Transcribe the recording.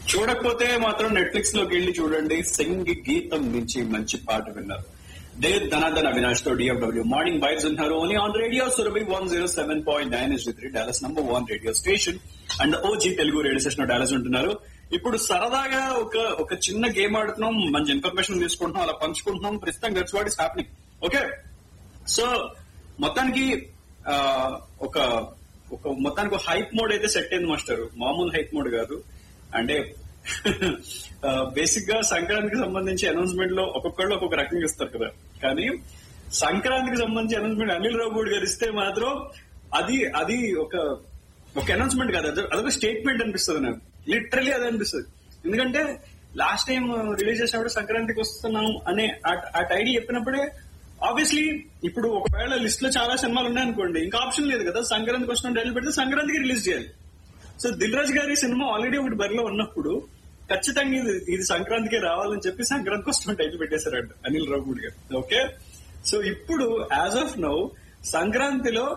చూడకపోతే మాత్రం నెట్ఫ్లిక్స్ లోకి వెళ్ళి చూడండి సింగ్ గీతం నుంచి మంచి పాట విన్నారు దే ధనాధన అవినాష్ తో డిఎఫ్డబ్ల్యూ మార్నింగ్ వైబ్స్ ఉన్నారు only on radio Surabhi one zero seven point nine is three Dallas number one radio station and OG Telugu radio station Dallas ఉంటున్నారు ఇప్పుడు సరదాగా ఒక ఒక చిన్న గేమ్ ఆడుతున్నాం మంచి ఇన్ఫర్మేషన్ తీసుకుంటున్నాం అలా పంచుకుంటున్నాం ప్రస్తుతం that's what is happening okay so మొత్తానికి ఆ, ఒక ఒక మొత్తానికి ఒక హైప్ మోడ్ అయితే సెట్ అయింది మాస్టర్ మామూలు హైప్ మోడ్ కాదు అంటే బేసిక్ గా సంక్రాంతికి సంబంధించి అనౌన్స్మెంట్ లో ఒక్కొక్కళ్ళు ఒక్కొక్క రకంగా ఇస్తారు కదా కానీ సంక్రాంతికి సంబంధించి అనౌన్స్మెంట్ అనిల్ రావుడ్ గారు ఇస్తే మాత్రం అది అది ఒక ఒక అనౌన్స్మెంట్ కాదు అది అదొక స్టేట్మెంట్ అనిపిస్తుంది నాకు లిటరలీ అది అనిపిస్తుంది ఎందుకంటే లాస్ట్ టైం రిలీజ్ చేసినప్పుడు సంక్రాంతికి వస్తున్నాం అనే ఆ- ఆ టైడీ చెప్పినప్పుడే ఆబ్వియస్లీ ఇప్పుడు ఒకవేళ లిస్ట్ లో చాలా సినిమాలు ఉన్నాయనుకోండి ఇంకా ఆప్షన్ లేదు కదా సంక్రాంతికి వస్తున్న టైటిల్ పెడితే సంక్రాంతికి రిలీజ్ చేయాలి సో దిల్ రాజు గారి సినిమా ఆల్రెడీ ఒకటి బరిలో ఉన్నప్పుడు ఖచ్చితంగా ఇది ఇది సంక్రాంతికి రావాలని చెప్పి సంక్రాంతికి వస్తున్న టైటిల్ పెట్టేశారంట అనిల్ రావుడ్ గారు ఓకే సో ఇప్పుడు యాజ్ ఆఫ్ నౌ సంక్రాంతిలో